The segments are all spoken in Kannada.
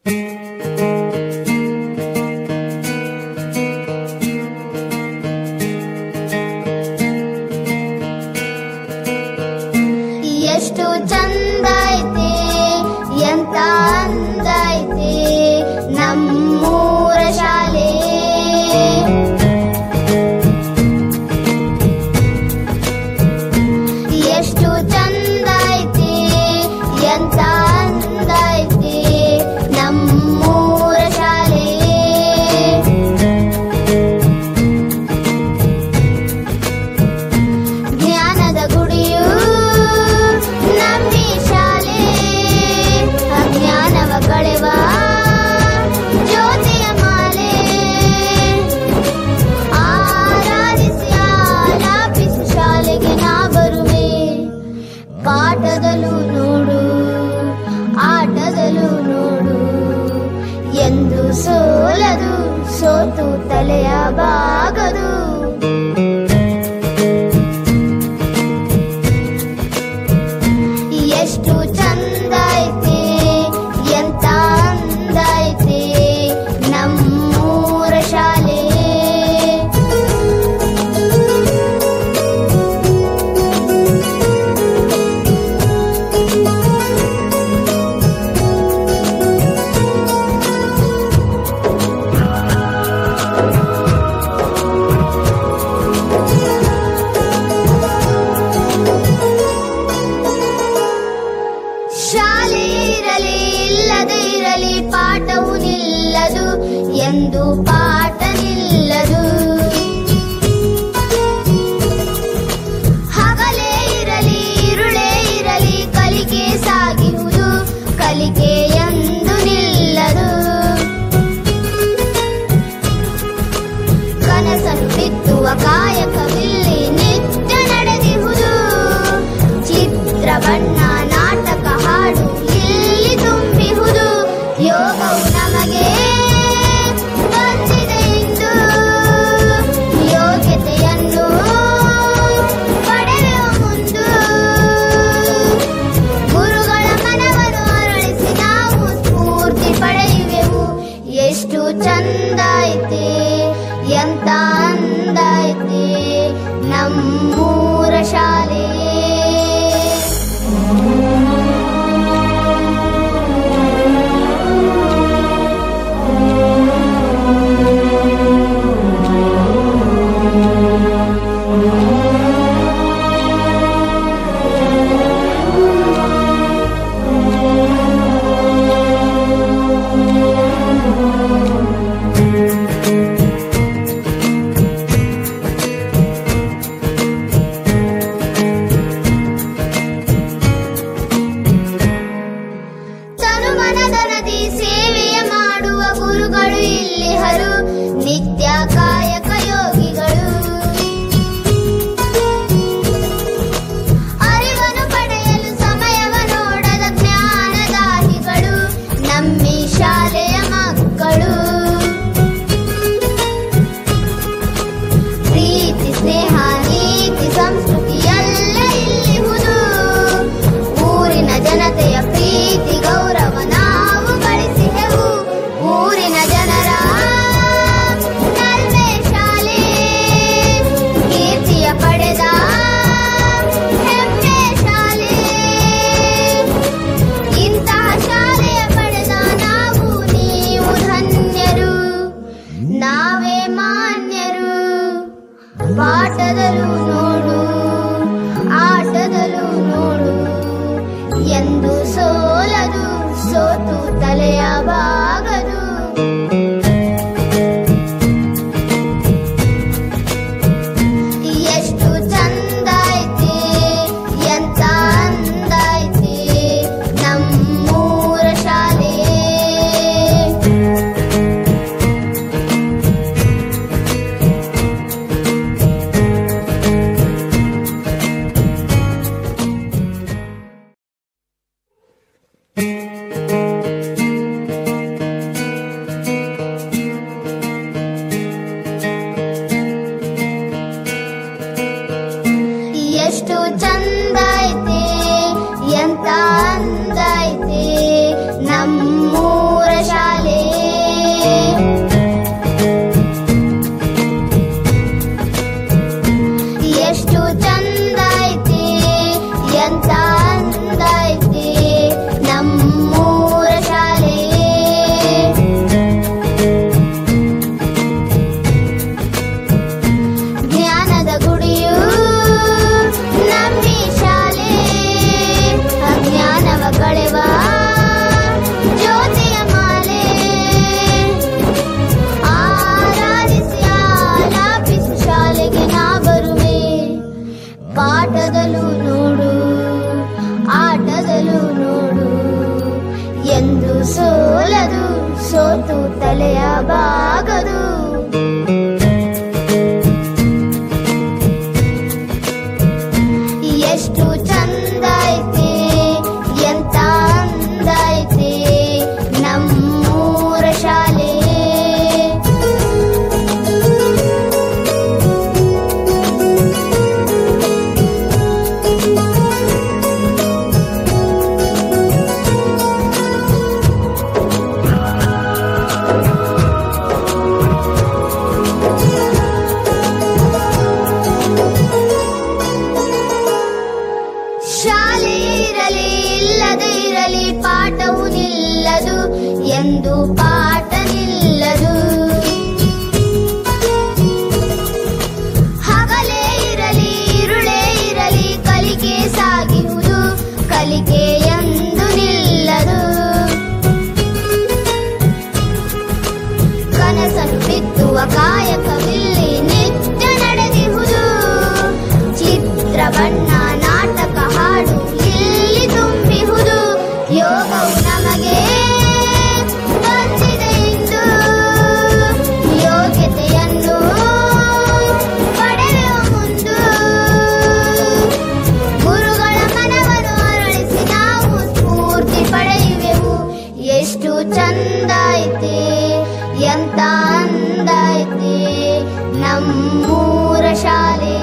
ಎಷ್ಟು ಚಂದ ಐತೆ ಎಂತ ಅಂದ ಐತೆ ನಮ್ಮೂರ ಶಾಲೆ ಎಷ್ಟು ಚಂದ ಐತೆ ಎಂತ ಅಂದ ಐತೆ ನಮ್ಮೂರ ಶಾಲೆ ಜ್ಞಾನದ ಗುಡಿಯು ನಮ್ಮಿ ಶಾಲೆ ಅಜ್ಞಾನವ ಕಳೆವ ಜ್ಯೋತಿಯ ಮಾಲೆ ಆರಾಧಿಸಿ ಆಲಾಪಿಸಿ ಶಾಲೆಗೆ ನಾ ಬರುವೆ ಪಾಠದಲ್ಲೂ ನೋಡು ಆಟದಲ್ಲೂ ನೋಡು ಎಂದು ಸೋಲದು ಸೋತು ತಲೆಯ ಬಾಗದು ಎಷ್ಟು ಚಂದ ಐತೆ ಎಂತ ಅಂದ ಐತೆ ನಮ್ಮೂರ ಶಾಲೆ ಶಾಲೆ ಇರಲಿ ಇಲ್ಲದೆ ಇರಲಿ ಪಾಠವು ನಿಲ್ಲದು ಎಂದು ಪಾಠ ನಿಲ್ಲದು ಹಗಲೇ ಇರಲಿ ಇರುಳೇ ಇರಲಿ ಕಲಿಕೆ ಸಾಗಿಹುದು ಕಲಿಕೆ ಎಂದು ನಿಲ್ಲದು ಕನಸನ್ನು ಬಿತ್ತುವ ಕಾಯಕವಿಲ್ಲಿ ನಿತ್ಯ ನಡೆದಿಹುದು ಚಿತ್ರ ಬಣ್ಣ ನಾಟಕ ಹಾಡು ಇಲ್ಲಿ ತುಂಬಿಹುದು ಯೋಗವು ನಮಗೆ ಬಂದಿದೆ ಇಂದು ಯೋಗ್ಯತೆಯನ್ನು ಪಡೆಯುವ ಮುಂದು ಗುರುಗಳ ಮನವನ್ನು ಅರಳಿಸಿ ನಾವು ಸ್ಫೂರ್ತಿ ಪಡೆಯುವೆವು ಎಷ್ಟು ಚಂದ ಐತೆ ಎಂತ ಅಂದ ಐತೆ ನಮ್ಮೂರ ಶಾಲೆ ತನುಮನದನದಿ ಸೇವೆಯ ಮಾಡುವ ಗುರುಗಳು ಇಲ್ಲಿ ಹರು ನಿತ್ಯ ಕಾಯಕ ಯೋಗಿಗಳು ಅರಿವನ್ನು ಪಡೆಯಲು ಸಮಯವ ನೋಡದ ಜ್ಞಾನದಾಹಿಗಳು ನಮ್ಮಿ ಶಾಲೆಯ ಮಕ್ಕಳು ಪ್ರೀತಿ ಸ್ನೇಹ ನೀತಿ ಸಂಸ್ಕೃತಿ ಎಲ್ಲ ಇಲ್ಲಿಹುದು ಊರಿನ ಜನತೆಯ ಪ್ರೀತಿ ಗೌರವ ನಾವು ಗಳಿಸಿದೆವು ಊರಿನ ಜನರ ನಲ್ಮೆ ಶಾಲೆ ಕೀರ್ತಿಯ ಪಡೆದ ಹೆಮ್ಮೆ ಶಾಲೆ ಇಂತಹ ಶಾಲೆಯ ಪಡೆದ ನಾವು ನೀವು ಧನ್ಯರು ನಾವೇ ಮಾನ್ಯರು ಪಾಠದಲ್ಲೂ ನೋಡು ಆಟದಲ್ಲೂ ನೋಡು ಎಂದು ಸೋಲದು ಸೋತು ತಲೆಯ ಬಾಗದು ಎಷ್ಟು ಚಂದ ಐತೆ ಎಂತ ಅಂದ ಐತೆ ನಮ್ಮೂರ ಶಾಲೆ ಶಾಲೆ ಇರಲಿ ಇಲ್ಲದೆ ಇರಲಿ ಪಾಠವು ನಿಲ್ಲದು ಎಂದು ಪಾಠ ನಿಲ್ಲದು ಹಗಲೇ ಇರಲಿ ಇರುಳೇ ಇರಲಿ ಕಲಿಕೆ ಸಾಗಿಹುದು ಕಲಿಕೆ ಎಂದು ನಿಲ್ಲದು ಕನಸನ್ನು ಬಿತ್ತುವ ಕಾಯಕವಿಲ್ಲಿ ನಿತ್ಯ ನಡೆದಿಹುದು ಚಿತ್ರ ಬಣ್ಣ ನಾಟಕ ಹಾಡು ಇಲ್ಲಿ ತುಂಬಿಹುದು ಯೋಗವು ನಮಗೆ ಬಂದಿದೆ ಇಂದು ಯೋಗ್ಯತೆಯನ್ನು ಪಡೆಯುವ ಮುಂದು ಗುರುಗಳ ಮನವನ್ನು ಅರಳಿಸಿ ನಾವು ಸ್ಫೂರ್ತಿ ಪಡೆಯುವೆವು ಎಷ್ಟು ಚಂದ ಐತೆ ಎಂತ ಅಂದ ಐತೆ ನಮ್ಮೂರ ಶಾಲೆ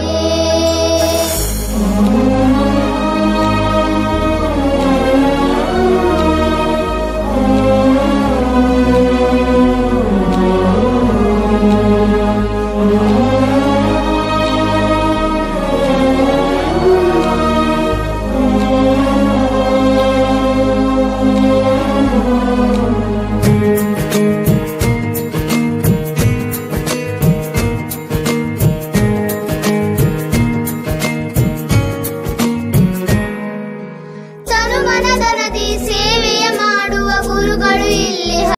ತನು ಮನದನದಿ ಸೇವೆಯ ಮಾಡುವ ಗುರುಗಳು ಇಲ್ಲಿ